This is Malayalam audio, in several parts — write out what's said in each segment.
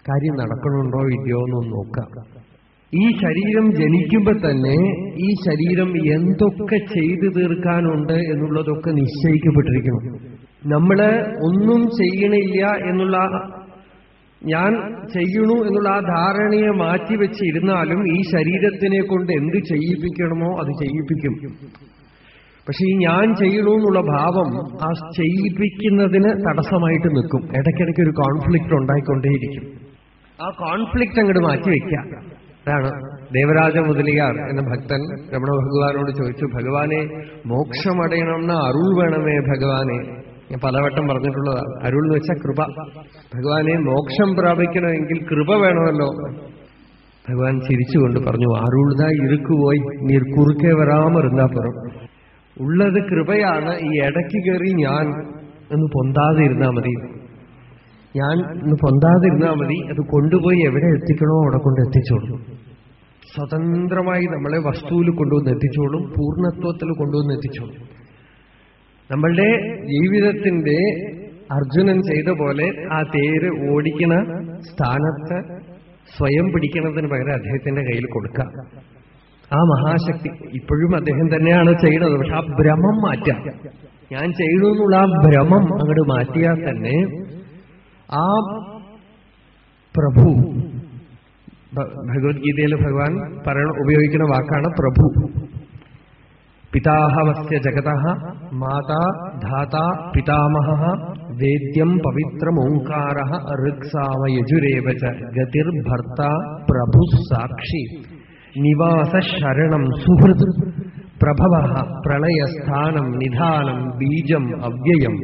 കാര്യം നടക്കണുണ്ടോ ഇല്ലയോ എന്നൊന്ന് നോക്കാം ഈ ശരീരം ജനിക്കുമ്പോ തന്നെ ഈ ശരീരം എന്തൊക്കെ ചെയ്തു തീർക്കാനുണ്ട് എന്നുള്ളതൊക്കെ നിശ്ചയിക്കപ്പെട്ടിരിക്കണം നമ്മള് ഒന്നും ചെയ്യണില്ല എന്നുള്ള ഞാൻ ചെയ്യണു എന്നുള്ള ആ ധാരണയെ മാറ്റിവെച്ചിരുന്നാലും ഈ ശരീരത്തിനെ കൊണ്ട് എന്ത് ചെയ്യിപ്പിക്കണമോ അത് ചെയ്യിപ്പിക്കും പക്ഷെ ഈ ഞാൻ ചെയ്യണു എന്നുള്ള ഭാവം ആ ചെയ്യിപ്പിക്കുന്നതിന് തടസ്സമായിട്ട് നിൽക്കും ഇടയ്ക്കിടയ്ക്ക് ഒരു കോൺഫ്ലിക്റ്റ് ഉണ്ടായിക്കൊണ്ടേയിരിക്കും ആ കോൺഫ്ലിക്റ്റ് അങ്ങോട്ട് മാറ്റിവെക്കാം അതാണ് ദേവരാജ മുതലിയാർ എന്ന ഭക്തൻ രമണ ഭഗവാനോട് ചോദിച്ചു ഭഗവാനെ മോക്ഷമടയണമെന്ന അരുൾ വേണമേ ഭഗവാനെ ഞാൻ പലവട്ടം പറഞ്ഞിട്ടുള്ളതാണ് അരുൾ എന്ന് വെച്ചാൽ കൃപ ഭഗവാനെ മോക്ഷം പ്രാപിക്കണമെങ്കിൽ കൃപ വേണമല്ലോ ഭഗവാൻ ചിരിച്ചുകൊണ്ട് പറഞ്ഞു അരുൾതാ ഇരുക്കുപോയി നീർ കുറുക്കെ വരാമറിന്നാ പുറം ഉള്ളത് കൃപയാണ് ഈ ഇടയ്ക്ക് കയറി ഞാൻ എന്ന് പൊന്താതിരുന്നാ മതി ഞാൻ ഒന്ന് പൊന്താതിരുന്നാ മതി അത് കൊണ്ടുപോയി എവിടെ എത്തിക്കണോ അവിടെ കൊണ്ട് എത്തിച്ചോളും സ്വതന്ത്രമായി നമ്മളെ വസ്തുവിൽ കൊണ്ടുവന്ന് എത്തിച്ചോളും പൂർണ്ണത്വത്തിൽ കൊണ്ടുവന്ന് എത്തിച്ചോളും നമ്മളുടെ ജീവിതത്തിന്റെ അർജുനൻ ചെയ്ത പോലെ ആ തേര് ഓടിക്കണ സ്ഥാനത്ത് സ്വയം പിടിക്കുന്നതിന് പകരം അദ്ദേഹത്തിന്റെ കയ്യിൽ കൊടുക്കാം ആ മഹാശക്തി ഇപ്പോഴും അദ്ദേഹം തന്നെയാണ് ചെയ്യുന്നത് പക്ഷെ ആ ഭ്രമം മാറ്റാം ഞാൻ ചെയ്തു എന്നുള്ള ആ ഭ്രമം അങ്ങോട്ട് മാറ്റിയാൽ തന്നെ ആ പ്രഭു ഭ- ഭഗവത്ഗീതയിൽ ഭഗവാൻ പറയണ ഉപയോഗിക്കുന്ന വാക്കാണ് പ്രഭു പിതാഹവസ്യ ജഗത മാതാ ധാത പിതാമഹ വേദ്യം പവിത്രമോങ്കാര ഋക്സാമയജുരേവ ച ഗതിർഭർത്ത പ്രഭു സാക്ഷി നിവാസ ശരണം സുഹൃത് പ്രഭവ പ്രളയസ്ഥാനം നിധാനം ബീജം അവ്യയം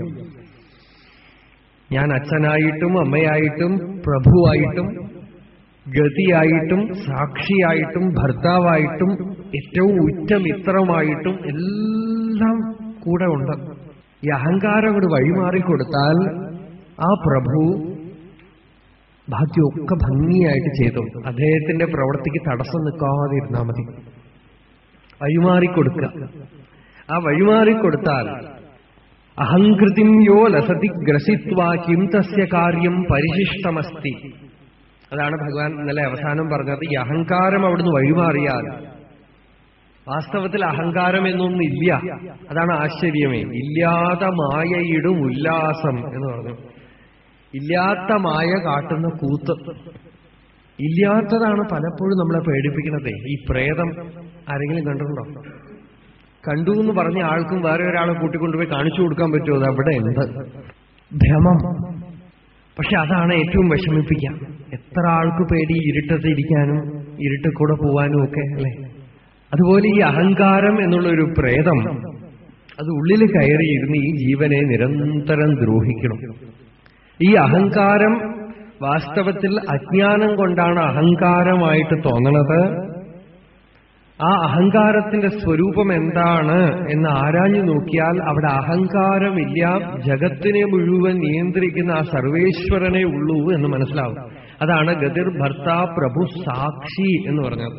ഞാൻ അച്ഛനായിട്ടും അമ്മയായിട്ടും പ്രഭുവായിട്ടും ഗതിയായിട്ടും സാക്ഷിയായിട്ടും ഭർത്താവായിട്ടും ഏറ്റവും ഉറ്റമിത്രമായിട്ടും എല്ലാം കൂടെ ഉണ്ട് ഈ അഹങ്കാരം കൂടി വഴിമാറിക്കൊടുത്താൽ ആ പ്രഭു ബാക്കിയൊക്കെ ഭംഗിയായിട്ട് ചെയ്തു അദ്ദേഹത്തിന്റെ പ്രവൃത്തിക്ക് തടസ്സം നിൽക്കാതെ ഇരുന്നാൽ മതി വഴിമാറിക്കൊടുക്കുക ആ വഴിമാറിക്കൊടുത്താൽ അഹങ്കൃതിം യോ ലസതി ഗ്രസിത്വാ കിം തസ്യ കാര്യം പരിശിഷ്ടമസ്തി അതാണ് ഭഗവാൻ ഇന്നലെ അവസാനം പറഞ്ഞത് ഈ അഹങ്കാരം അവിടുന്ന് വഴിമാറിയാൽ വാസ്തവത്തിൽ അഹങ്കാരം എന്നൊന്നും ഇല്ല അതാണ് ആശ്ചര്യമേ ഇല്ലാത്ത മായയിടും ഉല്ലാസം എന്ന് പറഞ്ഞു ഇല്ലാത്ത മായ കാട്ടുന്ന കൂത്ത് ഇല്ലാത്തതാണ് പലപ്പോഴും നമ്മളെ പേടിപ്പിക്കുന്നത് ഈ പ്രേതം ആരെങ്കിലും കണ്ടിട്ടുണ്ടോ കണ്ടു എന്ന് പറഞ്ഞ ആൾക്കും വേറെ ഒരാളെ കൂട്ടിക്കൊണ്ടുപോയി കാണിച്ചു കൊടുക്കാൻ പറ്റുമോ അത് അവിടെ ഉണ്ട് ഭ്രമം പക്ഷെ അതാണ് ഏറ്റവും വിഷമിപ്പിക്കുക എത്ര ആൾക്ക് പേടി ഇരുട്ടത്ത് ഇരിക്കാനും ഇരുട്ടിൽ കൂടെ പോവാനും ഒക്കെ അല്ലെ അതുപോലെ ഈ അഹങ്കാരം എന്നുള്ള ഒരു പ്രേതം അത് ഉള്ളിൽ കയറിയിരുന്ന് ഈ ജീവനെ നിരന്തരം ദ്രോഹിക്കണം ഈ അഹങ്കാരം വാസ്തവത്തിൽ അജ്ഞാനം കൊണ്ടാണ് അഹങ്കാരമായിട്ട് തോന്നണത് ആ അഹങ്കാരത്തിന്റെ സ്വരൂപം എന്താണ് എന്ന് ആരാഞ്ഞു നോക്കിയാൽ അവിടെ അഹങ്കാരമില്ല ജഗത്തിനെ മുഴുവൻ നിയന്ത്രിക്കുന്ന ആ സർവേശ്വരനെ ഉള്ളൂ എന്ന് മനസ്സിലാവും അതാണ് ഗതിർ ഭർത്ത പ്രഭു സാക്ഷി എന്ന് പറഞ്ഞത്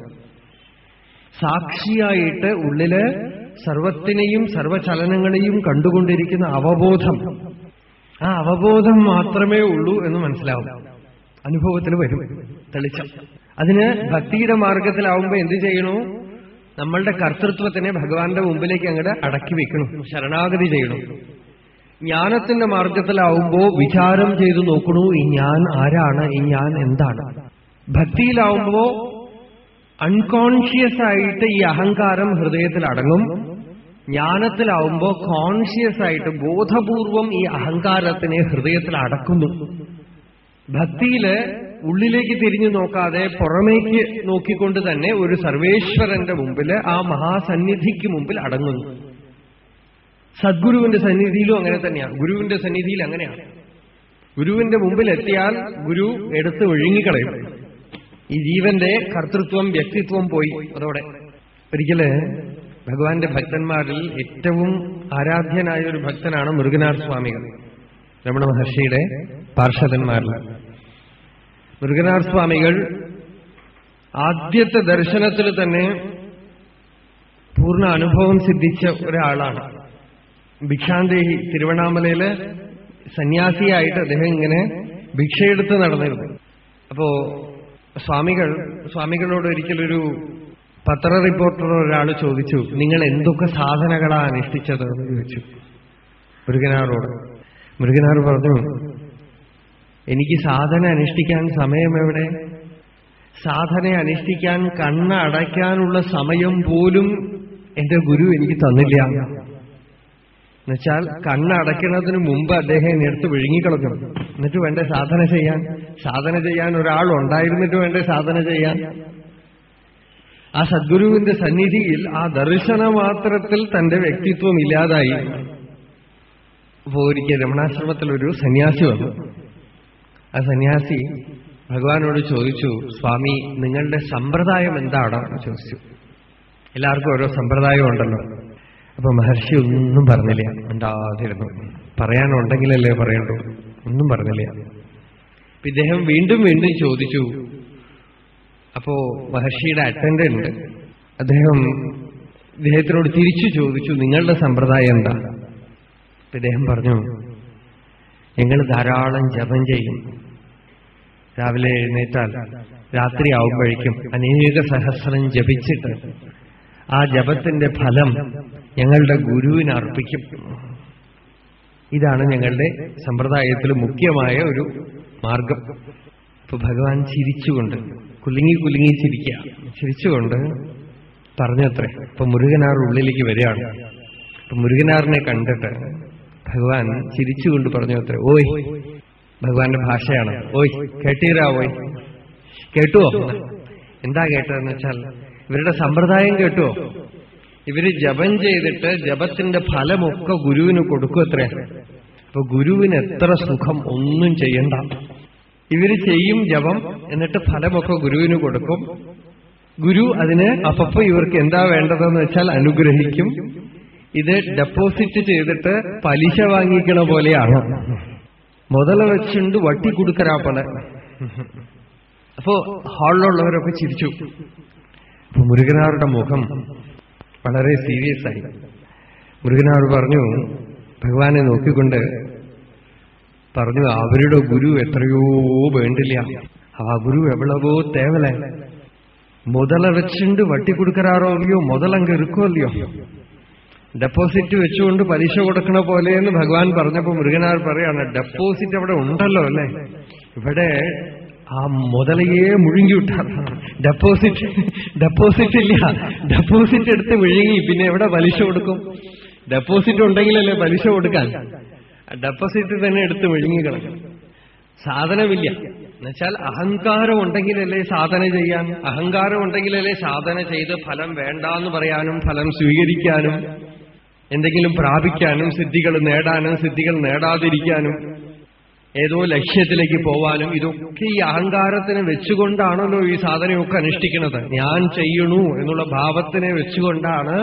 സാക്ഷിയായിട്ട് ഉള്ളില് സർവത്തിനെയും സർവചലനങ്ങളെയും കണ്ടുകൊണ്ടിരിക്കുന്ന അവബോധം ആ അവബോധം മാത്രമേ ഉള്ളൂ എന്ന് മനസ്സിലാവും അനുഭവത്തിൽ വരും തെളിച്ചം അതിന് ഭക്തിയുടെ മാർഗത്തിലാവുമ്പോ എന്ത് ചെയ്യണു നമ്മളുടെ കർത്തൃത്വത്തിനെ ഭഗവാന്റെ മുമ്പിലേക്ക് അങ്ങോട്ട് അടക്കി വെക്കണം ശരണാഗതി ചെയ്യണം ജ്ഞാനത്തിന്റെ മാർഗത്തിലാവുമ്പോ വിചാരം ചെയ്തു നോക്കണു ഈ ഞാൻ ആരാണ് ഈ ഞാൻ എന്താണ് ഭക്തിയിലാവുമ്പോ അൺകോൺഷ്യസ് ആയിട്ട് ഈ അഹങ്കാരം ഹൃദയത്തിൽ അടങ്ങും ജ്ഞാനത്തിലാവുമ്പോ കോൺഷ്യസ് ആയിട്ട് ബോധപൂർവം ഈ അഹങ്കാരത്തിനെ ഹൃദയത്തിൽ അടക്കുന്നു ഭക്തിയില് ഉള്ളിലേക്ക് തിരിഞ്ഞു നോക്കാതെ പുറമേക്ക് നോക്കിക്കൊണ്ട് തന്നെ ഒരു സർവേശ്വരന്റെ മുമ്പില് ആ മഹാസന്നിധിക്ക് മുമ്പിൽ അടങ്ങുന്നു സദ്ഗുരുവിന്റെ സന്നിധിയിലും അങ്ങനെ തന്നെയാണ് ഗുരുവിന്റെ സന്നിധിയിൽ അങ്ങനെയാണ് ഗുരുവിന്റെ മുമ്പിൽ എത്തിയാൽ ഗുരു എടുത്ത് ഒഴുങ്ങിക്കളയും ഈ ജീവന്റെ കർത്തൃത്വം വ്യക്തിത്വം പോയി അതോടെ ഒരിക്കല് ഭഗവാന്റെ ഭക്തന്മാരിൽ ഏറ്റവും ആരാധ്യനായ ഒരു ഭക്തനാണ് മുരുകനാർ സ്വാമികൾ രമണ മഹർഷിയുടെ പാർഷദന്മാരിൽ മുരുകനാർ സ്വാമികൾ ആദ്യത്തെ ദർശനത്തിൽ തന്നെ പൂർണ്ണ അനുഭവം സിദ്ധിച്ച ഒരാളാണ് ഭിക്ഷാന്തേഹി തിരുവണ്ണാമലയില് സന്യാസിയായിട്ട് അദ്ദേഹം ഇങ്ങനെ ഭിക്ഷയെടുത്ത് നടന്നിരുന്നു അപ്പോ സ്വാമികൾ സ്വാമികളോട് ഒരിക്കലൊരു പത്ര റിപ്പോർട്ടർ ഒരാൾ ചോദിച്ചു നിങ്ങൾ എന്തൊക്കെ സാധനകളാ അനുഷ്ഠിച്ചത് എന്ന് ചോദിച്ചു മുരുകനാറോട് മുരുകനാർ പറഞ്ഞു എനിക്ക് സാധന അനുഷ്ഠിക്കാൻ സമയം എവിടെ സാധന അനുഷ്ഠിക്കാൻ കണ്ണ അടയ്ക്കാനുള്ള സമയം പോലും എന്റെ ഗുരു എനിക്ക് തന്നില്ല എന്നുവെച്ചാൽ കണ്ണടയ്ക്കുന്നതിന് മുമ്പ് അദ്ദേഹം എന്നെ എടുത്ത് വിഴുങ്ങിക്കളഞ്ഞു എന്നിട്ട് വേണ്ടേ സാധന ചെയ്യാൻ സാധന ചെയ്യാൻ ഒരാൾ ഉണ്ടായിരുന്നിട്ട് വേണ്ടേ സാധന ചെയ്യാൻ ആ സദ്ഗുരുവിന്റെ സന്നിധിയിൽ ആ ദർശന മാത്രത്തിൽ തന്റെ വ്യക്തിത്വം ഇല്ലാതായി അപ്പോ ഒരിക്കൽ രമണാശ്രമത്തിൽ ഒരു സന്യാസി വന്നു ആ സന്യാസി ഭഗവാനോട് ചോദിച്ചു സ്വാമി നിങ്ങളുടെ സമ്പ്രദായം എന്താണ് എന്ന് ചോദിച്ചു എല്ലാവർക്കും ഓരോ സമ്പ്രദായം ഉണ്ടല്ലോ അപ്പൊ മഹർഷി ഒന്നും പറഞ്ഞില്ല ഉണ്ടാതിരുന്നു പറയാനുണ്ടെങ്കിലല്ലേ പറയണ്ടു ഒന്നും പറഞ്ഞില്ല അപ്പൊ ഇദ്ദേഹം വീണ്ടും വീണ്ടും ചോദിച്ചു അപ്പോ മഹർഷിയുടെ അറ്റൻഡന്റ് അദ്ദേഹം ഇദ്ദേഹത്തിനോട് തിരിച്ചു ചോദിച്ചു നിങ്ങളുടെ സമ്പ്രദായം എന്താ അപ്പൊ ഇദ്ദേഹം പറഞ്ഞു ഞങ്ങൾ ധാരാളം ജപം ചെയ്യും രാവിലെ എഴുന്നേറ്റാൽ രാത്രി ആവുമ്പോഴേക്കും അനേക സഹസ്രം ജപിച്ചിട്ട് ആ ജപത്തിന്റെ ഫലം ഞങ്ങളുടെ ഗുരുവിന് അർപ്പിക്കും ഇതാണ് ഞങ്ങളുടെ സമ്പ്രദായത്തിൽ മുഖ്യമായ ഒരു മാർഗം ഇപ്പൊ ഭഗവാൻ ചിരിച്ചുകൊണ്ട് കുലുങ്ങി കുലുങ്ങി ചിരിക്കുക ചിരിച്ചുകൊണ്ട് പറഞ്ഞത്രേ ഇപ്പൊ മുരുകനാർ ഉള്ളിലേക്ക് വരികയാണ് അപ്പൊ മുരുകനാറിനെ കണ്ടിട്ട് ഭഗവാൻ ചിരിച്ചുകൊണ്ട് പറഞ്ഞു അത്രേ ഓയ് ഭഗവാന്റെ ഭാഷയാണ് ഓയ് കേട്ടീരാ ഓയ് കേട്ടുവോ എന്താ കേട്ടതെന്ന് വെച്ചാൽ ഇവരുടെ സമ്പ്രദായം കേട്ടുവോ ഇവര് ജപം ചെയ്തിട്ട് ജപത്തിന്റെ ഫലമൊക്കെ ഗുരുവിന് കൊടുക്കും അത്രേ അപ്പൊ ഗുരുവിന് എത്ര സുഖം ഒന്നും ചെയ്യണ്ട ഇവര് ചെയ്യും ജപം എന്നിട്ട് ഫലമൊക്കെ ഗുരുവിന് കൊടുക്കും ഗുരു അതിന് അപ്പപ്പോ ഇവർക്ക് എന്താ വേണ്ടതെന്ന് വെച്ചാൽ അനുഗ്രഹിക്കും ഇത് ഡെപ്പോസിറ്റ് ചെയ്തിട്ട് പലിശ വാങ്ങിക്കണ പോലെയാണ് മുതല വെച്ചുണ്ട് വട്ടി കൊടുക്കരാ പോലെ അപ്പോ ഹാളിലുള്ളവരൊക്കെ ചിരിച്ചു അപ്പൊ മുരുകനാറുടെ മുഖം വളരെ സീരിയസ് ആയി മുരുകനാർ പറഞ്ഞു ഭഗവാനെ നോക്കിക്കൊണ്ട് പറഞ്ഞു അവരുടെ ഗുരു എത്രയോ വേണ്ടില്ല ആ ഗുരു എവളവോ തേവലെ മുതല വെച്ചുണ്ട് വട്ടി കൊടുക്കറാറോ ഇല്ലയോ മുതലങ്ങ് ഇറുക്കോ ഇല്ലയോ ഡെപ്പോസിറ്റ് വെച്ചുകൊണ്ട് പലിശ കൊടുക്കണ പോലെയെന്ന് ഭഗവാൻ പറഞ്ഞപ്പോ മുരുകനാർ പറയാണ് ഡെപ്പോസിറ്റ് അവിടെ ഉണ്ടല്ലോ അല്ലേ ഇവിടെ ആ മുതലയെ മുഴുങ്ങി വിട്ടാണ് ഡെപ്പോസിറ്റ് ഡെപ്പോസിറ്റ് ഇല്ല ഡെപ്പോസിറ്റ് എടുത്ത് വിഴുങ്ങി പിന്നെ എവിടെ പലിശ കൊടുക്കും ഡെപ്പോസിറ്റ് ഉണ്ടെങ്കിലല്ലേ പലിശ കൊടുക്കാൻ ഡെപ്പോസിറ്റ് തന്നെ എടുത്ത് വിഴുങ്ങിക്കണം സാധനമില്ല എന്നുവെച്ചാൽ അഹങ്കാരം ഉണ്ടെങ്കിലല്ലേ സാധന ചെയ്യാൻ അഹങ്കാരം ഉണ്ടെങ്കിലല്ലേ സാധന ചെയ്ത് ഫലം വേണ്ട എന്ന് പറയാനും ഫലം സ്വീകരിക്കാനും എന്തെങ്കിലും പ്രാപിക്കാനും സിദ്ധികൾ നേടാനും സിദ്ധികൾ നേടാതിരിക്കാനും ഏതോ ലക്ഷ്യത്തിലേക്ക് പോവാനും ഇതൊക്കെ ഈ അഹങ്കാരത്തിനെ വെച്ചുകൊണ്ടാണല്ലോ ഈ സാധനയൊക്കെ അനുഷ്ഠിക്കുന്നത് ഞാൻ ചെയ്യണു എന്നുള്ള ഭാവത്തിനെ വെച്ചുകൊണ്ടാണ്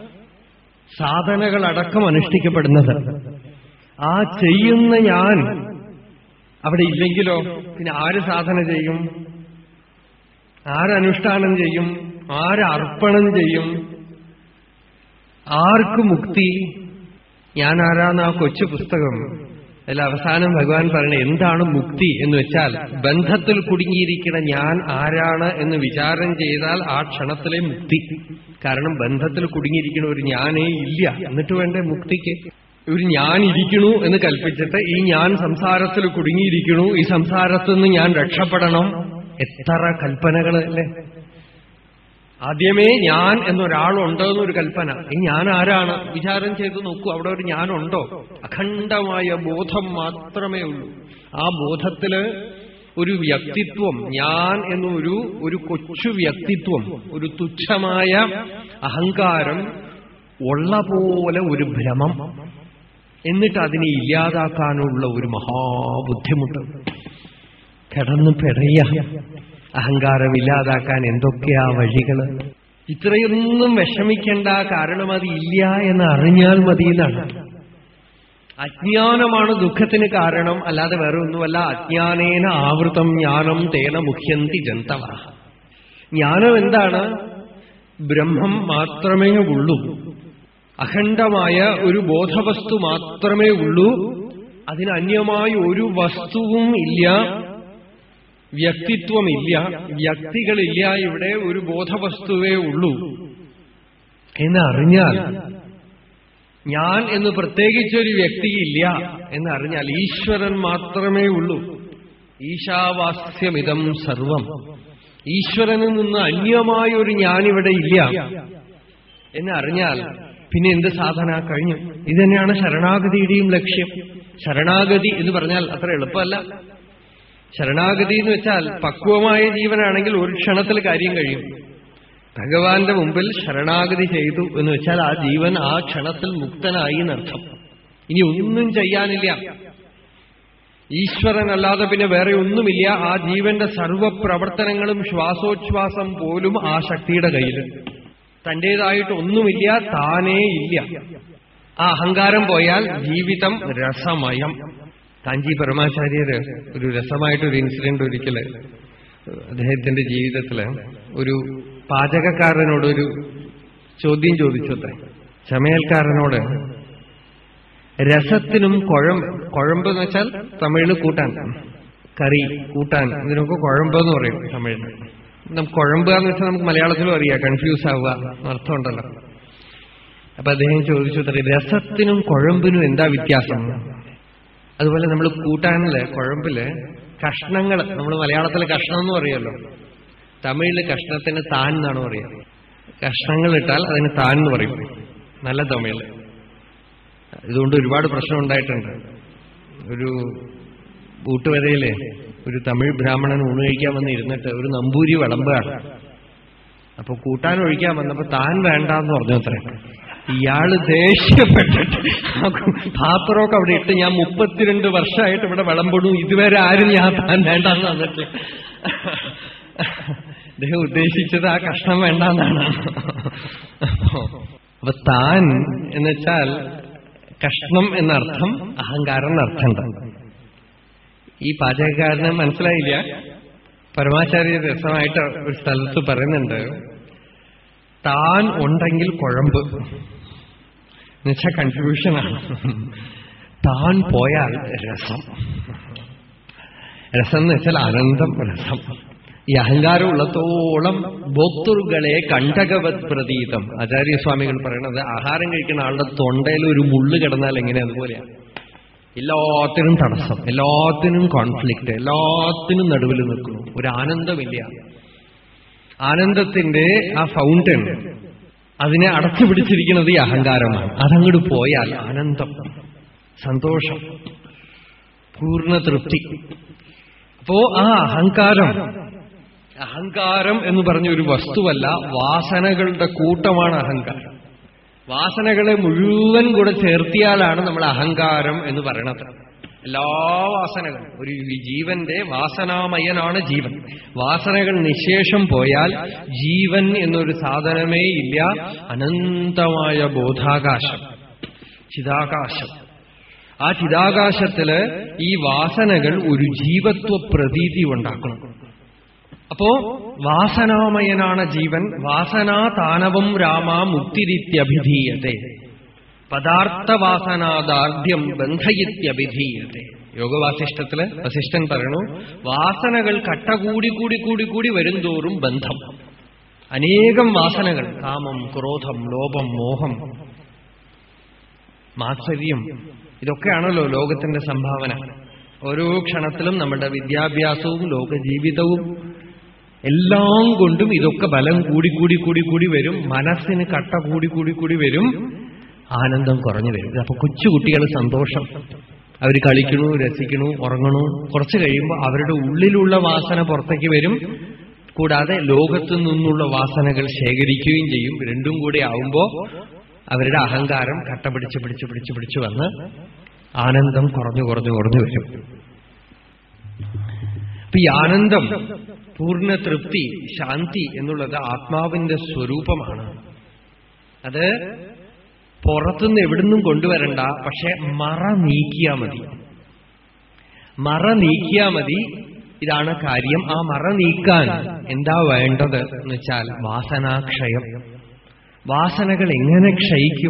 സാധനകളടക്കം അനുഷ്ഠിക്കപ്പെടുന്നത് ആ ചെയ്യുന്ന ഞാൻ അവിടെ ഇല്ലെങ്കിലോ പിന്നെ ആര് സാധന ചെയ്യും ആരനുഷ്ഠാനം ചെയ്യും ആരർപ്പണം ചെയ്യും ആർക്ക് മുക്തി ഞാൻ ആരാന്ന് ആ കൊച്ചു പുസ്തകം അതിൽ അവസാനം ഭഗവാൻ പറയണ എന്താണ് മുക്തി എന്ന് വെച്ചാൽ ബന്ധത്തിൽ കുടുങ്ങിയിരിക്കുന്ന ഞാൻ ആരാണ് എന്ന് വിചാരം ചെയ്താൽ ആ ക്ഷണത്തിലെ മുക്തി കാരണം ബന്ധത്തിൽ കുടുങ്ങിയിരിക്കുന്ന ഒരു ഞാനേ ഇല്ല എന്നിട്ട് വേണ്ടേ മുക്തിക്ക് ഒരു ഞാൻ ഇരിക്കണു എന്ന് കൽപ്പിച്ചിട്ട് ഈ ഞാൻ സംസാരത്തിൽ കുടുങ്ങിയിരിക്കണു ഈ സംസാരത്തിൽ നിന്ന് ഞാൻ രക്ഷപ്പെടണം എത്ര കൽപ്പനകൾ അല്ലേ ആദ്യമേ ഞാൻ എന്നൊരാളുണ്ടോ എന്നൊരു കൽപ്പന ഈ ഞാൻ ആരാണ് വിചാരം ചെയ്ത് നോക്കൂ അവിടെ ഒരു ഞാനുണ്ടോ അഖണ്ഡമായ ബോധം മാത്രമേ ഉള്ളൂ ആ ബോധത്തില് ഒരു വ്യക്തിത്വം ഞാൻ എന്നൊരു ഒരു കൊച്ചു വ്യക്തിത്വം ഒരു തുച്ഛമായ അഹങ്കാരം ഉള്ള പോലെ ഒരു ഭ്രമം എന്നിട്ട് അതിനെ ഇല്ലാതാക്കാനുള്ള ഒരു മഹാബുദ്ധിമുട്ട് കിടന്ന് പിടയ അഹങ്കാരം ഇല്ലാതാക്കാൻ എന്തൊക്കെയാ വഴികള് ഇത്രയൊന്നും വിഷമിക്കേണ്ട കാരണം അത് ഇല്ല എന്ന് അറിഞ്ഞാൽ മതി എന്നാണ് അജ്ഞാനമാണ് ദുഃഖത്തിന് കാരണം അല്ലാതെ വേറെ ഒന്നുമല്ല അജ്ഞാനേന ആവൃതം ജ്ഞാനം തേന മുഖ്യന്തി ജന്തവ ജ്ഞാനം എന്താണ് ബ്രഹ്മം മാത്രമേ ഉള്ളൂ അഖണ്ഡമായ ഒരു ബോധവസ്തു മാത്രമേ ഉള്ളൂ അതിന് അന്യമായ ഒരു വസ്തുവും ഇല്ല വ്യക്തിത്വമില്ല വ്യക്തികളില്ല ഇവിടെ ഒരു ബോധവസ്തുവേ ഉള്ളൂ എന്നറിഞ്ഞാൽ ഞാൻ എന്ന് പ്രത്യേകിച്ചൊരു വ്യക്തിയില്ല എന്നറിഞ്ഞാൽ ഈശ്വരൻ മാത്രമേ ഉള്ളൂ ഈശാവാസ്യമിതം സർവം ഈശ്വരനിൽ നിന്ന് അന്യമായ ഒരു ഞാനിവിടെ ഇല്ല എന്നറിഞ്ഞാൽ പിന്നെ എന്ത് സാധന കഴിഞ്ഞു ഇതന്നെയാണ് ശരണാഗതിയുടെയും ലക്ഷ്യം ശരണാഗതി എന്ന് പറഞ്ഞാൽ അത്ര എളുപ്പമല്ല ശരണാഗതി എന്ന് വെച്ചാൽ പക്വമായ ജീവനാണെങ്കിൽ ഒരു ക്ഷണത്തിൽ കാര്യം കഴിയും ഭഗവാന്റെ മുമ്പിൽ ശരണാഗതി ചെയ്തു എന്ന് വെച്ചാൽ ആ ജീവൻ ആ ക്ഷണത്തിൽ മുക്തനായി എന്നർത്ഥം ഇനി ഒന്നും ചെയ്യാനില്ല ഈശ്വരനല്ലാതെ പിന്നെ വേറെ ഒന്നുമില്ല ആ ജീവന്റെ സർവപ്രവർത്തനങ്ങളും ശ്വാസോച്ഛ്വാസം പോലും ആ ശക്തിയുടെ കയ്യിൽ തന്റേതായിട്ട് ഒന്നുമില്ല താനേ ഇല്ല ആ അഹങ്കാരം പോയാൽ ജീവിതം രസമയം കാഞ്ചി പരമാചാര്യര് ഒരു രസമായിട്ടൊരു ഇൻസിഡന്റ് ഒരിക്കല് അദ്ദേഹത്തിന്റെ ജീവിതത്തില് ഒരു പാചകക്കാരനോടൊരു ചോദ്യം ചോദിച്ചത്രേ ചമയൽക്കാരനോട് രസത്തിനും കുഴമ്പ് കുഴമ്പ് എന്ന് വെച്ചാൽ തമിഴിൽ കൂട്ടാൻ കറി കൂട്ടാൻ ഇതിനൊക്കെ കുഴമ്പ് എന്ന് പറയും തമിഴിൽ നമുക്ക് കുഴമ്പ് എന്ന് വെച്ചാൽ നമുക്ക് മലയാളത്തിലും അറിയാം കൺഫ്യൂസ് ആവുക അർത്ഥമുണ്ടല്ലോ അപ്പൊ അദ്ദേഹം ചോദിച്ചു അത്ര രസത്തിനും കുഴമ്പിനും എന്താ വ്യത്യാസം അതുപോലെ നമ്മൾ കൂട്ടാനില് കുഴമ്പില് കഷ്ണങ്ങൾ നമ്മൾ മലയാളത്തിൽ കഷ്ണം എന്ന് പറയുമല്ലോ തമിഴില് കഷ്ണത്തിന് താൻ എന്നാണ് പറയുക കഷ്ണങ്ങൾ ഇട്ടാൽ അതിന് താൻ എന്ന് പറയും നല്ല തമിഴില് ഇതുകൊണ്ട് ഒരുപാട് പ്രശ്നം ഉണ്ടായിട്ടുണ്ട് ഒരു ഊട്ടുവരയില് ഒരു തമിഴ് ബ്രാഹ്മണൻ ഊണ് കഴിക്കാൻ വന്ന് ഇരുന്നിട്ട് ഒരു നമ്പൂരി വിളമ്പുകയാണ് അപ്പൊ കൂട്ടാൻ ഒഴിക്കാൻ വന്നപ്പോ താൻ വേണ്ടാന്ന് പറഞ്ഞു അത്രേ ഇയാള് ദേഷ്യപ്പെട്ടിട്ട് ആ പാത്രമൊക്കെ അവിടെ ഇട്ട് ഞാൻ മുപ്പത്തിരണ്ട് വർഷമായിട്ട് ഇവിടെ വിളമ്പിടും ഇതുവരെ ആരും ഞാൻ താൻ വേണ്ടാന്ന് വന്നിട്ട് അദ്ദേഹം ഉദ്ദേശിച്ചത് ആ കഷ്ണം വേണ്ടെന്നാണ് അപ്പൊ താൻ എന്നുവെച്ചാൽ കഷ്ണം എന്നർത്ഥം അഹങ്കാരം എന്നർത്ഥമുണ്ട് ഈ പാചകക്കാരന് മനസ്സിലായില്ല പരമാചാര്യ രസമായിട്ട് ഒരു സ്ഥലത്ത് പറയുന്നുണ്ട് താൻ ഉണ്ടെങ്കിൽ കുഴമ്പ് എന്നുവെച്ചാൽ കൺഫ്യൂഷനാണ് താൻ പോയാൽ രസം രസം എന്ന് വെച്ചാൽ ആനന്ദം രസം ഈ അഹങ്കാരം ഉള്ളത്തോളം ഭോക്തൃകളെ കണ്ടകവത് പ്രതീതം ആചാര്യസ്വാമികൾ പറയണത് ആഹാരം കഴിക്കുന്ന ആളുടെ തൊണ്ടയിൽ ഒരു മുള്ളു കിടന്നാൽ എങ്ങനെ അതുപോലെയാണ് എല്ലാത്തിനും തടസ്സം എല്ലാത്തിനും കോൺഫ്ലിക്റ്റ് എല്ലാത്തിനും നടുവിൽ നിൽക്കുന്നു ഒരു ആനന്ദമില്ല ആനന്ദത്തിന്റെ ആ ഫൗണ്ടൻ അതിനെ അടച്ചു പിടിച്ചിരിക്കുന്നത് ഈ അഹങ്കാരമാണ് അതങ്ങോട്ട് പോയാൽ ആനന്ദം സന്തോഷം പൂർണ്ണ തൃപ്തി അപ്പോ ആ അഹങ്കാരം അഹങ്കാരം എന്ന് പറഞ്ഞ ഒരു വസ്തുവല്ല വാസനകളുടെ കൂട്ടമാണ് അഹങ്കാരം വാസനകളെ മുഴുവൻ കൂടെ ചേർത്തിയാലാണ് നമ്മൾ അഹങ്കാരം എന്ന് പറയണത് എല്ലാ വാസനകളും ഒരു ജീവന്റെ വാസനാമയനാണ് ജീവൻ വാസനകൾ നിശേഷം പോയാൽ ജീവൻ എന്നൊരു സാധനമേ ഇല്ല അനന്തമായ ബോധാകാശം ചിതാകാശം ആ ചിതാകാശത്തില് ഈ വാസനകൾ ഒരു ജീവത്വ പ്രതീതി ഉണ്ടാക്കണം അപ്പോ വാസനാമയനാണ് ജീവൻ വാസനാ താനവം രാമ മുക്തിരിത്യഭിധീയത്തെ പദാർത്ഥവാസനാദാർഢ്യം ബന്ധയിത്യഭിധീയത്തെ യോഗവാസിഷ്ടത്തില് വസിഷ്ഠൻ പറയണു വാസനകൾ കട്ട കൂടി കൂടി കൂടി കൂടി വരുംതോറും ബന്ധം അനേകം വാസനകൾ കാമം ക്രോധം ലോപം മോഹം മാത്സര്യം ഇതൊക്കെയാണല്ലോ ലോകത്തിന്റെ സംഭാവന ഓരോ ക്ഷണത്തിലും നമ്മുടെ വിദ്യാഭ്യാസവും ലോകജീവിതവും എല്ലാം കൊണ്ടും ഇതൊക്കെ ബലം കൂടി കൂടി കൂടി കൂടി വരും മനസ്സിന് കട്ട കൂടി കൂടി കൂടി വരും ആനന്ദം കുറഞ്ഞു വരും അപ്പൊ കൊച്ചുകുട്ടികൾ സന്തോഷം അവർ കളിക്കണു രസിക്കണു ഉറങ്ങണു കുറച്ച് കഴിയുമ്പോൾ അവരുടെ ഉള്ളിലുള്ള വാസന പുറത്തേക്ക് വരും കൂടാതെ ലോകത്തു നിന്നുള്ള വാസനകൾ ശേഖരിക്കുകയും ചെയ്യും രണ്ടും കൂടി ആവുമ്പോ അവരുടെ അഹങ്കാരം കട്ട പിടിച്ച് പിടിച്ച് പിടിച്ച് പിടിച്ച് വന്ന് ആനന്ദം കുറഞ്ഞു കുറഞ്ഞു കുറഞ്ഞു വരും അപ്പൊ ഈ ആനന്ദം പൂർണ്ണ തൃപ്തി ശാന്തി എന്നുള്ളത് ആത്മാവിന്റെ സ്വരൂപമാണ് അത് പുറത്തുനിന്ന് എവിടുന്നും കൊണ്ടുവരണ്ട പക്ഷെ മറ നീക്കിയാ മതി മറ നീക്കിയാ മതി ഇതാണ് കാര്യം ആ മറ നീക്കാൻ എന്താ വേണ്ടത് എന്ന് വെച്ചാൽ വാസനാക്ഷയം വാസനകൾ എങ്ങനെ ക്ഷയിക്കും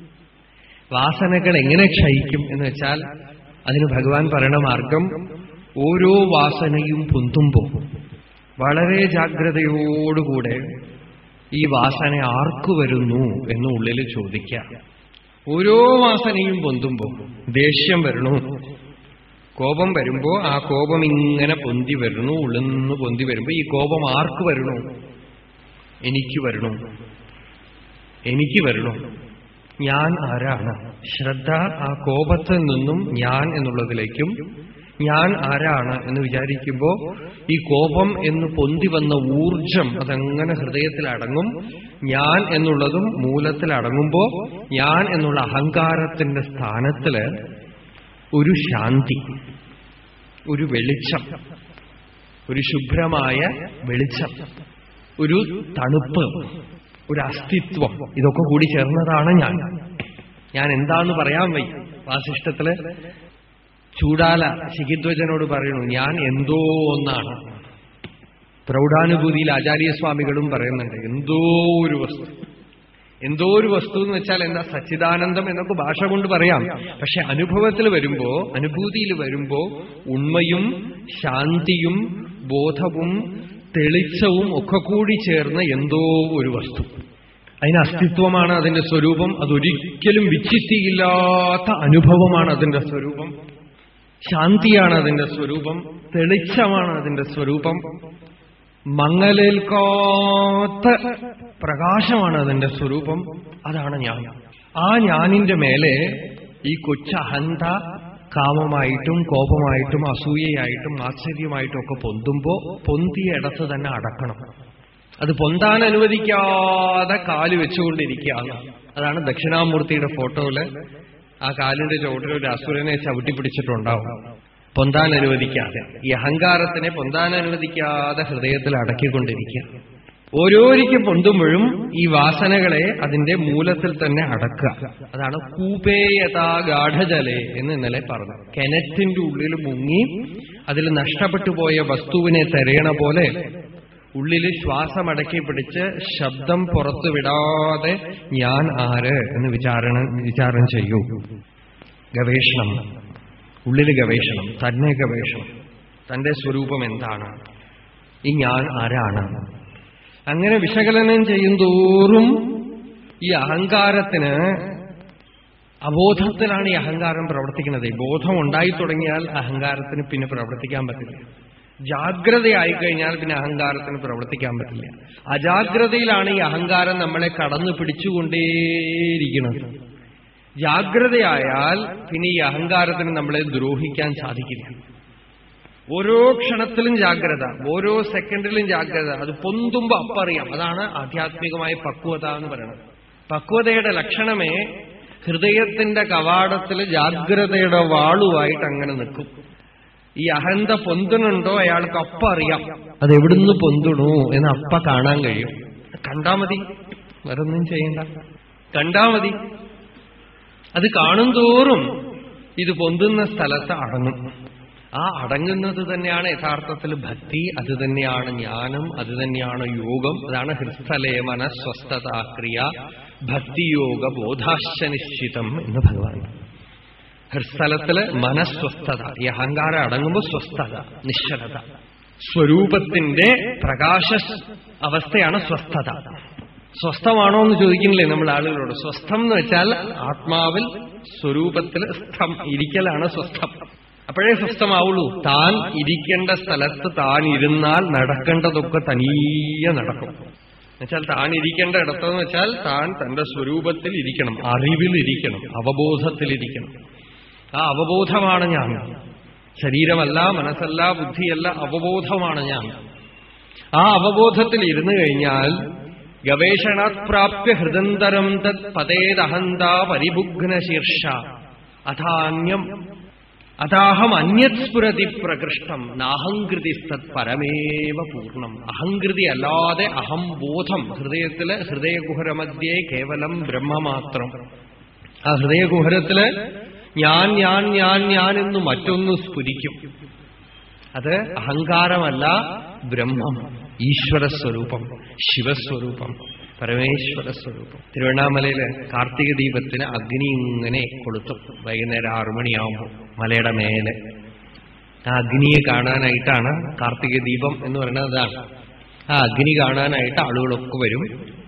വാസനകൾ എങ്ങനെ ക്ഷയിക്കും എന്ന് വെച്ചാൽ അതിന് ഭഗവാൻ പറയണ മാർഗം ഓരോ വാസനയും പൊന്തുമ്പോൾ വളരെ ജാഗ്രതയോടുകൂടെ ഈ വാസന ആർക്കു വരുന്നു എന്ന് ഉള്ളിൽ ചോദിക്കാം ഓരോ വാസനയും പൊന്തുമ്പോൾ ദേഷ്യം വരണു കോപം വരുമ്പോ ആ കോപം ഇങ്ങനെ പൊന്തി വരണു ഉള്ളിന്ന് പൊന്തി വരുമ്പോ ഈ കോപം ആർക്ക് വരണു എനിക്ക് വരണു എനിക്ക് വരണു ഞാൻ ആരാണ് ശ്രദ്ധ ആ കോപത്തിൽ നിന്നും ഞാൻ എന്നുള്ളതിലേക്കും ഞാൻ ആരാണ് എന്ന് വിചാരിക്കുമ്പോ ഈ കോപം എന്ന് പൊന്തി വന്ന ഊർജം അതങ്ങനെ ഹൃദയത്തിൽ അടങ്ങും ഞാൻ എന്നുള്ളതും മൂലത്തിൽ അടങ്ങുമ്പോ ഞാൻ എന്നുള്ള അഹങ്കാരത്തിന്റെ സ്ഥാനത്തില് ഒരു ശാന്തി ഒരു വെളിച്ചം ഒരു ശുഭ്രമായ വെളിച്ചം ഒരു തണുപ്പ് ഒരു അസ്തിത്വം ഇതൊക്കെ കൂടി ചേർന്നതാണ് ഞാൻ ഞാൻ എന്താന്ന് പറയാൻ വയ്യ വാസിഷ്ടത്തില് ചൂടാല ശിഖിധ്വജനോട് പറയണു ഞാൻ എന്തോ ഒന്നാണ് പ്രൗഢാനുഭൂതിയിൽ ആചാര്യസ്വാമികളും പറയുന്നുണ്ട് എന്തോ ഒരു വസ്തു എന്തോ ഒരു വസ്തു എന്ന് വെച്ചാൽ എന്താ സച്ചിദാനന്ദം എന്നൊക്കെ ഭാഷ കൊണ്ട് പറയാം പക്ഷെ അനുഭവത്തിൽ വരുമ്പോ അനുഭൂതിയിൽ വരുമ്പോ ഉണ്മയും ശാന്തിയും ബോധവും തെളിച്ചവും ഒക്കെ കൂടി ചേർന്ന എന്തോ ഒരു വസ്തു അതിന് അസ്തിത്വമാണ് അതിന്റെ സ്വരൂപം അതൊരിക്കലും വിച്ഛിത്തിയില്ലാത്ത അനുഭവമാണ് അതിന്റെ സ്വരൂപം ശാന്തിയാണ് അതിന്റെ സ്വരൂപം തെളിച്ചമാണ് അതിന്റെ സ്വരൂപം മങ്ങലേൽക്കാത്ത പ്രകാശമാണ് അതിന്റെ സ്വരൂപം അതാണ് ഞാൻ ആ ഞാനിന്റെ മേലെ ഈ കൊച്ചഹന്ത കാമമായിട്ടും കോപമായിട്ടും അസൂയയായിട്ടും ആശ്ചര്യമായിട്ടും ഒക്കെ പൊന്തുമ്പോ പൊന്തിയ ഇടത്ത് തന്നെ അടക്കണം അത് പൊന്താൻ അനുവദിക്കാതെ കാല് വെച്ചുകൊണ്ടിരിക്കുകയാണ് അതാണ് ദക്ഷിണാമൂർത്തിയുടെ ഫോട്ടോയില് ആ കാലിന്റെ ചുവട്ടിൽ ഒരു അസുരനെ ചവിട്ടി പിടിച്ചിട്ടുണ്ടാവും പൊന്താൻ അനുവദിക്കാതെ ഈ അഹങ്കാരത്തിനെ പൊന്താൻ അനുവദിക്കാതെ ഹൃദയത്തിൽ അടക്കിക്കൊണ്ടിരിക്കുക ഓരോരിക്കും പൊന്തുമ്പോഴും ഈ വാസനകളെ അതിന്റെ മൂലത്തിൽ തന്നെ അടക്കുക അതാണ് കൂപേയതാ ഗാഠജലെ എന്ന് ഇന്നലെ പറഞ്ഞു കിണറ്റിന്റെ ഉള്ളിൽ മുങ്ങി അതിൽ നഷ്ടപ്പെട്ടു പോയ വസ്തുവിനെ തെരയണ പോലെ ഉള്ളിൽ ശ്വാസമടക്കി പിടിച്ച് ശബ്ദം പുറത്തു വിടാതെ ഞാൻ ആര് എന്ന് വിചാരണ വിചാരം ചെയ്യൂ ഗവേഷണം ഉള്ളിൽ ഗവേഷണം തന്നെ ഗവേഷണം തന്റെ സ്വരൂപം എന്താണ് ഈ ഞാൻ ആരാണ് അങ്ങനെ വിശകലനം ചെയ്യുന്തോറും ഈ അഹങ്കാരത്തിന് അബോധത്തിലാണ് ഈ അഹങ്കാരം പ്രവർത്തിക്കുന്നത് ബോധം ഉണ്ടായി തുടങ്ങിയാൽ അഹങ്കാരത്തിന് പിന്നെ പ്രവർത്തിക്കാൻ പറ്റില്ല ജാഗ്രതയായി കഴിഞ്ഞാൽ പിന്നെ അഹങ്കാരത്തിന് പ്രവർത്തിക്കാൻ പറ്റില്ല അജാഗ്രതയിലാണ് ഈ അഹങ്കാരം നമ്മളെ കടന്നു പിടിച്ചുകൊണ്ടേയിരിക്കുന്നത് ജാഗ്രതയായാൽ പിന്നെ ഈ അഹങ്കാരത്തിന് നമ്മളെ ദ്രോഹിക്കാൻ സാധിക്കില്ല ഓരോ ക്ഷണത്തിലും ജാഗ്രത ഓരോ സെക്കൻഡിലും ജാഗ്രത അത് പൊന്തുമ്പോ അപ്പറിയാം അതാണ് ആധ്യാത്മികമായ പക്വത എന്ന് പറയുന്നത് പക്വതയുടെ ലക്ഷണമേ ഹൃദയത്തിന്റെ കവാടത്തിൽ ജാഗ്രതയുടെ വാളുമായിട്ട് അങ്ങനെ നിൽക്കും ഈ അഹന്ത പൊന്തുന്നുണ്ടോ അയാൾക്ക് അപ്പ അറിയാം അത് എവിടുന്ന് പൊന്തുണു എന്ന് അപ്പ കാണാൻ കഴിയും കണ്ടാ മതി വേറൊന്നും ചെയ്യണ്ട കണ്ടാ മതി അത് കാണും തോറും ഇത് പൊന്തുന്ന സ്ഥലത്ത് അടങ്ങും ആ അടങ്ങുന്നത് തന്നെയാണ് യഥാർത്ഥത്തിൽ ഭക്തി അത് തന്നെയാണ് ജ്ഞാനം അത് തന്നെയാണ് യോഗം അതാണ് ഹൃസ്ഥലേമന സ്വസ്ഥതാക്രിയ ഭക്തിയോഗ ബോധാശ്ച നിശ്ചിതം എന്ന് ഭഗവാൻ ഹൃസ്ഥലത്തില് മനസ്വസ്ഥത ഈ അഹങ്കാരം അടങ്ങുമ്പോൾ സ്വസ്ഥത നിശ്ചലത സ്വരൂപത്തിന്റെ പ്രകാശ അവസ്ഥയാണ് സ്വസ്ഥത സ്വസ്ഥമാണോ എന്ന് ചോദിക്കുന്നില്ലേ നമ്മൾ ആളുകളോട് സ്വസ്ഥം എന്ന് വെച്ചാൽ ആത്മാവിൽ സ്വരൂപത്തിൽ സ്ഥം ഇരിക്കലാണ് സ്വസ്ഥം അപ്പോഴേ സ്വസ്ഥമാവുള്ളൂ താൻ ഇരിക്കേണ്ട സ്ഥലത്ത് താൻ ഇരുന്നാൽ നടക്കേണ്ടതൊക്കെ തനിയെ നടക്കും എന്നുവെച്ചാൽ താൻ ഇരിക്കേണ്ട ഇടത്തെന്ന് വെച്ചാൽ താൻ തന്റെ സ്വരൂപത്തിൽ ഇരിക്കണം അറിവിലിരിക്കണം അവബോധത്തിലിരിക്കണം ആ അവബോധമാണ് ഞാൻ ശരീരമല്ല മനസ്സല്ല ബുദ്ധിയല്ല അവബോധമാണ് ഞാൻ ആ അവബോധത്തിൽ ഇരുന്നു കഴിഞ്ഞാൽ ഗവേഷണാത് പ്രാപ്യ ഹൃദന്തരം തത് പതേദഹന്ത പരിഭുഗ്ന ശീർഷ അഥാന്യം അതാഹം അന്യത് സ്ഫുരതി പ്രകൃഷ്ടം നാഹങ്കൃതിസ്തത് പരമേവ പൂർണ്ണം അഹങ്കൃതി അല്ലാതെ അഹംബോധം ഹൃദയത്തില് ഹൃദയകുഹരമധ്യേ കേവലം ബ്രഹ്മമാത്രം ആ ഹൃദയകുഹരത്തില് ഞാൻ ഞാൻ ഞാൻ ഞാൻ എന്ന് മറ്റൊന്ന് സ്ഫുരിക്കും അത് അഹങ്കാരമല്ല ബ്രഹ്മം ഈശ്വരസ്വരൂപം ശിവസ്വരൂപം പരമേശ്വര സ്വരൂപം തിരുവണ്ണാമലയില് കാർത്തിക ദീപത്തിന് അഗ്നി ഇങ്ങനെ കൊളുത്തും വൈകുന്നേരം ആറു മണിയാവുമ്പോൾ മലയുടെ മേലെ ആ അഗ്നിയെ കാണാനായിട്ടാണ് കാർത്തിക ദീപം എന്ന് പറയുന്നത് അതാണ് ആ അഗ്നി കാണാനായിട്ട് ആളുകളൊക്കെ വരും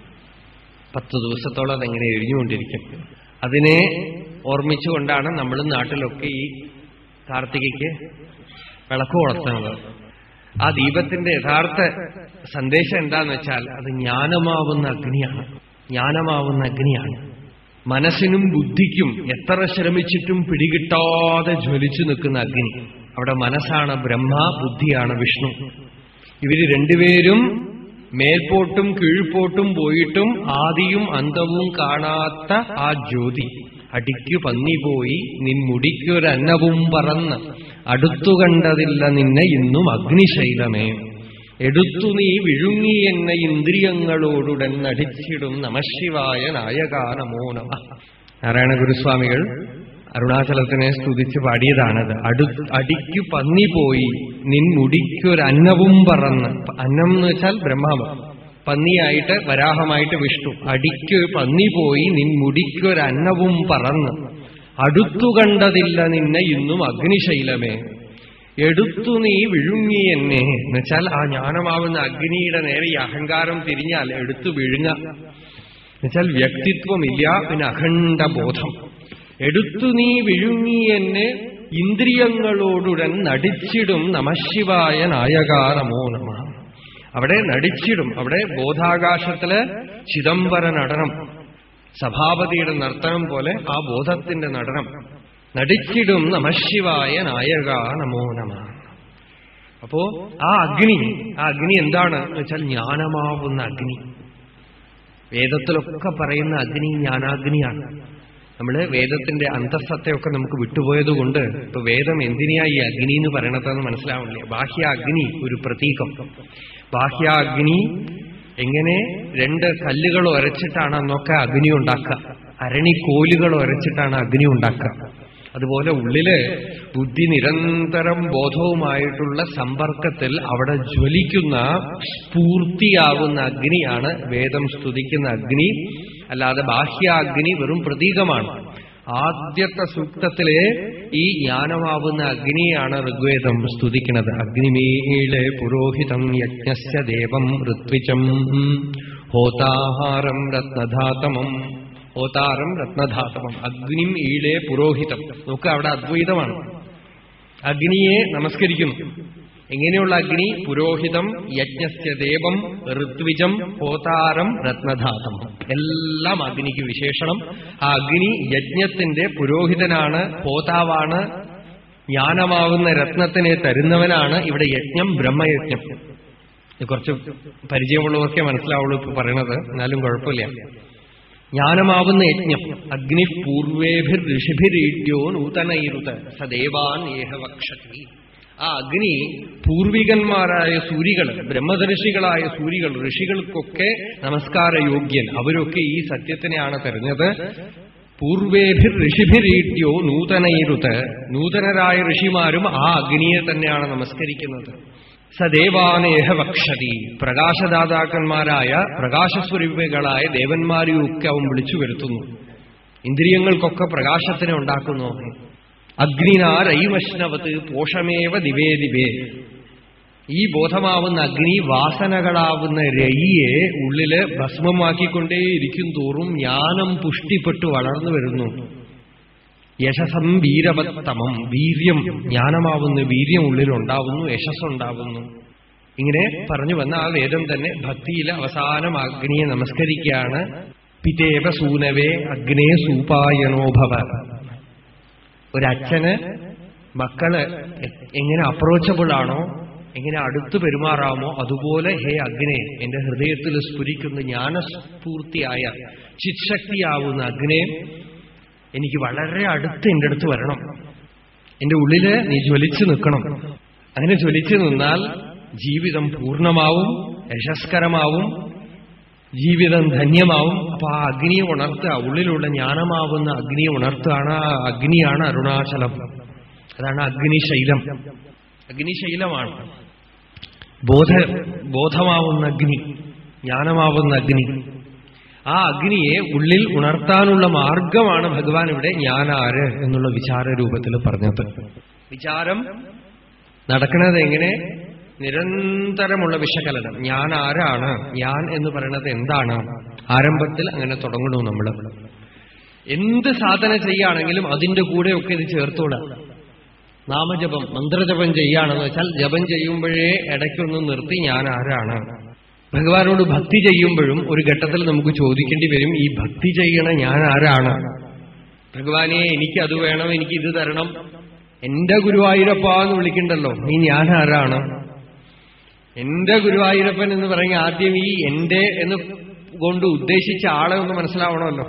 പത്ത് ദിവസത്തോളം അതെങ്ങനെ എരിഞ്ഞുകൊണ്ടിരിക്കും അതിനെ ഓർമ്മിച്ചുകൊണ്ടാണ് നമ്മൾ നാട്ടിലൊക്കെ ഈ കാർത്തികയ്ക്ക് വിളക്ക് കൊളുത്തുന്നത് ആ ദീപത്തിന്റെ യഥാർത്ഥ സന്ദേശം എന്താന്ന് വെച്ചാൽ അത് ജ്ഞാനമാവുന്ന അഗ്നിയാണ് ജ്ഞാനമാവുന്ന അഗ്നിയാണ് മനസ്സിനും ബുദ്ധിക്കും എത്ര ശ്രമിച്ചിട്ടും പിടികിട്ടാതെ ജ്വലിച്ചു നിൽക്കുന്ന അഗ്നി അവിടെ മനസ്സാണ് ബ്രഹ്മ ബുദ്ധിയാണ് വിഷ്ണു ഇവര് രണ്ടുപേരും മേൽപോട്ടും കീഴ്പോട്ടും പോയിട്ടും ആദിയും അന്തവും കാണാത്ത ആ ജ്യോതി അടിക്കു പന്നി പോയി നിൻ മുടിക്കൊരന്നവും പറന്ന് അടുത്തു കണ്ടതില്ല നിന്നെ ഇന്നും അഗ്നിശൈലമേ എടുത്തു നീ വിഴുങ്ങി എന്ന ഇന്ദ്രിയങ്ങളോടുടൻ നടിച്ചിടും നമശിവായ നായകാ നമോ നമ നാരായണ ഗുരുസ്വാമികൾ അരുണാചലത്തിനെ സ്തുതിച്ച് പാടിയതാണത് അടു അടിക്കു പന്നി പോയി നിൻ മുടിക്കൊരന്നവും പറന്ന് അന്നം എന്ന് വെച്ചാൽ ബ്രഹ്മാവ് പന്നിയായിട്ട് വരാഹമായിട്ട് വിഷ്ണു അടിക്ക് പന്നി പോയി നിൻ മുടിക്കൊരന്നവും പറന്ന് അടുത്തു കണ്ടതില്ല നിന്നെ ഇന്നും അഗ്നിശൈലമേ എടുത്തു നീ വിഴുങ്ങി എന്നെ എന്നുവെച്ചാൽ ആ ജ്ഞാനമാവുന്ന അഗ്നിയുടെ നേരെ ഈ അഹങ്കാരം തിരിഞ്ഞാൽ എടുത്തു വിഴുങ്ങ എന്നുവെച്ചാൽ വ്യക്തിത്വമില്ല പിന്നെ അഖണ്ഡ ബോധം എടുത്തു നീ വിഴുങ്ങി എന്നെ ഇന്ദ്രിയങ്ങളോടുടൻ നടിച്ചിടും നമശിവായ നായകാ നമോ നമ അവിടെ നടിച്ചിടും അവിടെ ബോധാകാശത്തില് ചിദംബര നടനം സഭാപതിയുടെ നർത്തനം പോലെ ആ ബോധത്തിന്റെ നടനം നടിച്ചിടും നമശിവായ നായക നമോ നമ അപ്പോ ആ അഗ്നി ആ അഗ്നി എന്താണ് എന്ന് വെച്ചാൽ ജ്ഞാനമാവുന്ന അഗ്നി വേദത്തിലൊക്കെ പറയുന്ന അഗ്നി ജ്ഞാനാഗ്നിയാണ് നമ്മള് വേദത്തിന്റെ അന്തസ്സത്തെയൊക്കെ നമുക്ക് വിട്ടുപോയതുകൊണ്ട് ഇപ്പൊ വേദം എന്തിനാ ഈ അഗ്നി എന്ന് പറയണതെന്ന് മനസ്സിലാവണില്ല ബാഹ്യ അഗ്നി ഒരു പ്രതീകം ബാഹ്യ അഗ്നി എങ്ങനെ രണ്ട് കല്ലുകൾ ഉരച്ചിട്ടാണ് അന്നൊക്കെ അഗ്നി ഉണ്ടാക്കുക അരണിക്കോലുകൾ ഉരച്ചിട്ടാണ് അഗ്നി ഉണ്ടാക്കുക അതുപോലെ ഉള്ളില് ബുദ്ധി നിരന്തരം ബോധവുമായിട്ടുള്ള സമ്പർക്കത്തിൽ അവിടെ ജ്വലിക്കുന്ന സ്ഫൂർത്തിയാവുന്ന അഗ്നിയാണ് വേദം സ്തുതിക്കുന്ന അഗ്നി അല്ലാതെ ബാഹ്യാഗ്നി വെറും പ്രതീകമാണ് ആദ്യത്തെ സൂക്തത്തിലെ ഈ ജ്ഞാനമാവുന്ന അഗ്നിയാണ് ഋഗ്വേദം സ്തുതിക്കുന്നത് അഗ്നിമീളെ പുരോഹിതം യജ്ഞസ്യ ദേവം ഋത്വിജം ഹോതാഹാരം രത്നധാതമം ഹോതാരം രത്നധാതമം അഗ്നിം ഈളെ പുരോഹിതം നോക്ക് അവിടെ അദ്വൈതമാണ് അഗ്നിയെ നമസ്കരിക്കുന്നു എങ്ങനെയുള്ള അഗ്നി പുരോഹിതം യജ്ഞസ്യ ദേവം ഋത്വിജം ഹോതാരം രത്നധാതം എല്ലാം അഗ്നിക്ക് വിശേഷണം ആ അഗ്നി യജ്ഞത്തിന്റെ പുരോഹിതനാണ് ഹോതാവാണ് ജ്ഞാനമാവുന്ന രത്നത്തിനെ തരുന്നവനാണ് ഇവിടെ യജ്ഞം ബ്രഹ്മയജ്ഞം ഇത് കുറച്ച് പരിചയമുള്ളവർക്കേ മനസ്സിലാവുള്ളൂ ഇപ്പൊ പറയണത് എന്നാലും കുഴപ്പമില്ല ജ്ഞാനമാവുന്ന യജ്ഞം അഗ്നി പൂർവേഭിർ ഋഷിഭിരീഡ്യോ നൂതനൈരുത സദേവാൻ ഏഹവക്ഷതി ആ അഗ്നി പൂർവികന്മാരായ സൂരികൾ ബ്രഹ്മദർശികളായ സൂരികൾ ഋഷികൾക്കൊക്കെ നമസ്കാരയോഗ്യൻ അവരൊക്കെ ഈ സത്യത്തിനെയാണ് തെരഞ്ഞത് പൂർവേഭിർ ഋഷിഭിരീഡ്യോ നൂതനൈരുത് നൂതനരായ ഋഷിമാരും ആ അഗ്നിയെ തന്നെയാണ് നമസ്കരിക്കുന്നത് സദേവാനേഹ വക്ഷതി പ്രകാശദാതാക്കന്മാരായ പ്രകാശസ്വരൂപികളായ ദേവന്മാരെയൊക്കെ അവൻ വിളിച്ചു വരുത്തുന്നു ഇന്ദ്രിയങ്ങൾക്കൊക്കെ പ്രകാശത്തിനെ ഉണ്ടാക്കുന്നു അഗ്നിനാരൈവഷ്ണവത് പോഷമേവ ദിവേ ദിവേ ഈ ബോധമാവുന്ന അഗ്നി വാസനകളാവുന്ന രയിയെ ഉള്ളില് ഭസ്മമാക്കിക്കൊണ്ടേയിരിക്കും തോറും ജ്ഞാനം പുഷ്ടിപ്പെട്ടു വളർന്നു വരുന്നു യശസം വീരവത്തമം വീര്യം ജ്ഞാനമാവുന്ന വീര്യം ഉള്ളിലുണ്ടാവുന്നു യശസ്സുണ്ടാവുന്നു ഇങ്ങനെ പറഞ്ഞു വന്ന ആ വേദം തന്നെ ഭക്തിയിലെ അവസാനം അഗ്നിയെ നമസ്കരിക്കുകയാണ് പിതേവ സൂനവേ അഗ്നേ സൂപായനോഭവ ഒരച്ഛന് മക്കള് എങ്ങനെ അപ്രോച്ചബിൾ ആണോ എങ്ങനെ അടുത്ത് പെരുമാറാമോ അതുപോലെ ഹേ അഗ്നെ എന്റെ ഹൃദയത്തിൽ സ്ഫുരിക്കുന്ന ജ്ഞാനസ്ഫൂർത്തിയായ ചിത്ശക്തിയാവുന്ന അഗ്നെ എനിക്ക് വളരെ അടുത്ത് എന്റെ അടുത്ത് വരണം എന്റെ ഉള്ളില് നീ ജ്വലിച്ചു നിൽക്കണം അങ്ങനെ ജ്വലിച്ചു നിന്നാൽ ജീവിതം പൂർണ്ണമാവും യശസ്കരമാവും ജീവിതം ധന്യമാവും അപ്പൊ ആ അഗ്നിയെ ഉണർത്തുക ഉള്ളിലുള്ള ജ്ഞാനമാവുന്ന അഗ്നിയെ ഉണർത്തുകയാണ് ആ അഗ്നിയാണ് അരുണാചലം അതാണ് അഗ്നിശൈലം അഗ്നിശൈലമാണ് ബോധ ബോധമാവുന്ന അഗ്നി ജ്ഞാനമാവുന്ന അഗ്നി ആ അഗ്നിയെ ഉള്ളിൽ ഉണർത്താനുള്ള മാർഗമാണ് ഭഗവാൻ ഇവിടെ ഞാനാര് എന്നുള്ള വിചാര രൂപത്തിൽ പറഞ്ഞത് വിചാരം നടക്കുന്നത് എങ്ങനെ നിരന്തരമുള്ള വിശകലനം ഞാൻ ആരാണ് ഞാൻ എന്ന് പറയുന്നത് എന്താണ് ആരംഭത്തിൽ അങ്ങനെ തുടങ്ങണു നമ്മൾ എന്ത് സാധന ചെയ്യുകയാണെങ്കിലും അതിന്റെ കൂടെയൊക്കെ ഇത് ചേർത്തോളാം നാമജപം മന്ത്രജപം ചെയ്യുകയാണെന്ന് വെച്ചാൽ ജപം ചെയ്യുമ്പോഴേ ഇടയ്ക്കൊന്ന് നിർത്തി ഞാൻ ആരാണ് ഭഗവാനോട് ഭക്തി ചെയ്യുമ്പോഴും ഒരു ഘട്ടത്തിൽ നമുക്ക് ചോദിക്കേണ്ടി വരും ഈ ഭക്തി ചെയ്യണ ഞാൻ ആരാണ് ഭഗവാനെ എനിക്ക് അത് വേണം എനിക്ക് ഇത് തരണം എന്റെ ഗുരുവായൂരപ്പ എന്ന് വിളിക്കണ്ടല്ലോ ഈ ഞാൻ ആരാണ് എന്റെ ഗുരുവായൂരപ്പൻ എന്ന് പറഞ്ഞ ആദ്യം ഈ എന്റെ എന്ന് കൊണ്ട് ഉദ്ദേശിച്ച ആളെ ഒന്ന് മനസ്സിലാവണമല്ലോ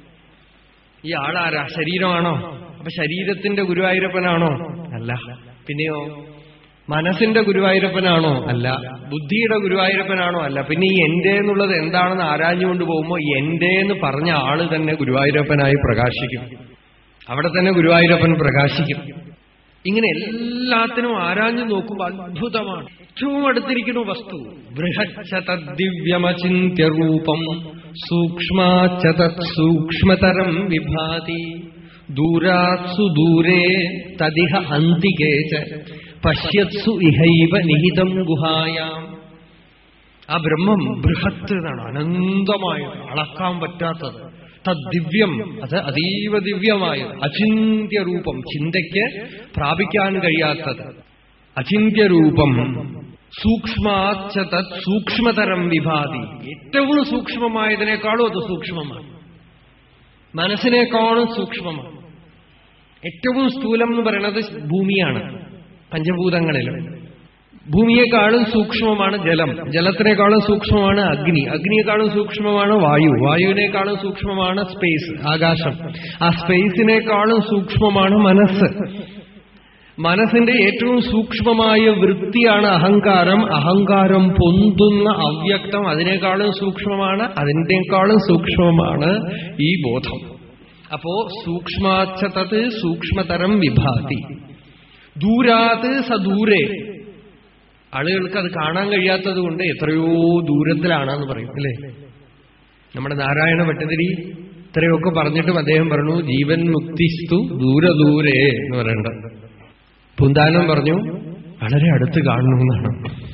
ഈ ആളാരാ ശരീരമാണോ അപ്പൊ ശരീരത്തിന്റെ ഗുരുവായൂരപ്പനാണോ അല്ല പിന്നെയോ മനസ്സിന്റെ ഗുരുവായൂരപ്പനാണോ അല്ല ബുദ്ധിയുടെ ഗുരുവായൂരപ്പനാണോ അല്ല പിന്നെ ഈ എന്റെ എന്നുള്ളത് എന്താണെന്ന് ആരാഞ്ഞുകൊണ്ട് പോകുമ്പോൾ എന്റെ എന്ന് പറഞ്ഞ ആള് തന്നെ ഗുരുവായൂരപ്പനായി പ്രകാശിക്കും അവിടെ തന്നെ ഗുരുവായൂരപ്പൻ പ്രകാശിക്കും ഇങ്ങനെ എല്ലാത്തിനും ആരാഞ്ഞു നോക്കുമ്പോൾ അത്ഭുതമാണ് ഏറ്റവും അടുത്തിരിക്കുന്ന വസ്തു ബൃഹച്ച ദിവ്യമചിന്യരൂപം സൂക്ഷ്മാച്ച സൂക്ഷ്മതരം വിഭാതി ദൂരാത്സു ദൂരേ തദിഹ അന്തികേ ച പശ്യത്സു ഇഹൈവ നിഹിതം ഗുഹായാം ആ ബ്രഹ്മം ബൃഹത്ത് എന്നാണ് അനന്തമായത് അളക്കാൻ പറ്റാത്തത് തദ്ദിവ്യം അത് അതീവ ദിവ്യമായത് അചിന്യരൂപം ചിന്തയ്ക്ക് പ്രാപിക്കാൻ കഴിയാത്തത് അചിന്യരൂപം സൂക്ഷ്മാച്ച തത് സൂക്ഷ്മതരം വിഭാതി ഏറ്റവും സൂക്ഷ്മമായതിനേക്കാളും അത് സൂക്ഷ്മമാണ് മനസ്സിനേക്കാളും സൂക്ഷ്മമാണ് ഏറ്റവും സ്ഥൂലം എന്ന് പറയുന്നത് ഭൂമിയാണ് പഞ്ചഭൂതങ്ങളിലും ഭൂമിയെക്കാളും സൂക്ഷ്മമാണ് ജലം ജലത്തിനേക്കാളും സൂക്ഷ്മമാണ് അഗ്നി അഗ്നിയെക്കാളും സൂക്ഷ്മമാണ് വായു വായുവിനേക്കാളും സൂക്ഷ്മമാണ് സ്പേസ് ആകാശം ആ സ്പേസിനേക്കാളും സൂക്ഷ്മമാണ് മനസ്സ് മനസ്സിന്റെ ഏറ്റവും സൂക്ഷ്മമായ വൃത്തിയാണ് അഹങ്കാരം അഹങ്കാരം പൊന്തുന്ന അവ്യക്തം അതിനേക്കാളും സൂക്ഷ്മമാണ് അതിനേക്കാളും സൂക്ഷ്മമാണ് ഈ ബോധം അപ്പോ സൂക്ഷ്മാച്ചതത് സൂക്ഷ്മതരം വിഭാതി ദൂരാത് സദൂരെ ആളുകൾക്ക് അത് കാണാൻ കഴിയാത്തത് കൊണ്ട് എത്രയോ ദൂരത്തിലാണെന്ന് പറയും അല്ലേ നമ്മുടെ നാരായണ ഭട്ടതിരി ഇത്രയൊക്കെ പറഞ്ഞിട്ടും അദ്ദേഹം പറഞ്ഞു ജീവൻ മുക്തിസ്തു ദൂരെ ദൂരെ എന്ന് പറയേണ്ടത് പൂന്താനം പറഞ്ഞു വളരെ അടുത്ത് കാണണമെന്നാണ്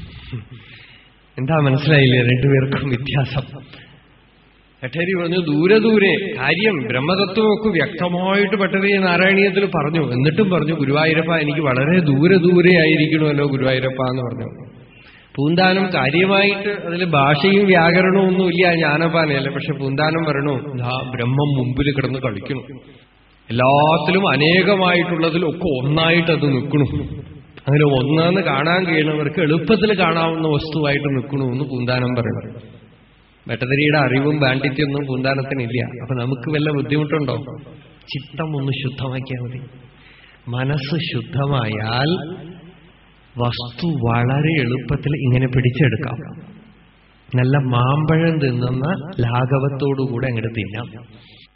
എന്താ മനസ്സിലായില്ലേ രണ്ടുപേർക്കും വ്യത്യാസം ഭട്ടതിരി പറഞ്ഞു ദൂരെ ദൂരെ കാര്യം ബ്രഹ്മതത്വമൊക്കെ വ്യക്തമായിട്ട് ഭട്ടതിരി നാരായണീയത്തിൽ പറഞ്ഞു എന്നിട്ടും പറഞ്ഞു ഗുരുവായൂരപ്പ എനിക്ക് വളരെ ദൂരെ ദൂരെ ആയിരിക്കണമല്ലോ ഗുരുവായൂരപ്പ എന്ന് പറഞ്ഞു പൂന്താനം കാര്യമായിട്ട് അതിൽ ഭാഷയും വ്യാകരണവും ഒന്നുമില്ല ജ്ഞാനപാനയല്ല പക്ഷെ പൂന്താനം പറയണു ആ ബ്രഹ്മം മുമ്പിൽ കിടന്ന് കളിക്കണു എല്ലാത്തിലും അനേകമായിട്ടുള്ളതിലൊക്കെ ഒന്നായിട്ട് അത് നിൽക്കണു അങ്ങനെ ഒന്നാന്ന് കാണാൻ കഴിയണവർക്ക് എളുപ്പത്തിൽ കാണാവുന്ന വസ്തുവായിട്ട് നിൽക്കണു എന്ന് പൂന്താനം പറയണം വെട്ടതിരിയുടെ അറിവും പാണ്ഡിത്യമൊന്നും പൂന്താനത്തിനില്ല അപ്പൊ നമുക്ക് വല്ല ബുദ്ധിമുട്ടുണ്ടോ ചിത്തം ഒന്ന് ശുദ്ധമാക്കിയാൽ മതി മനസ്സ് ശുദ്ധമായാൽ വസ്തു വളരെ എളുപ്പത്തിൽ ഇങ്ങനെ പിടിച്ചെടുക്കാം നല്ല മാമ്പഴം തിന്നുന്ന ലാഘവത്തോടുകൂടെ അങ്ങോട്ട് തിന്നാം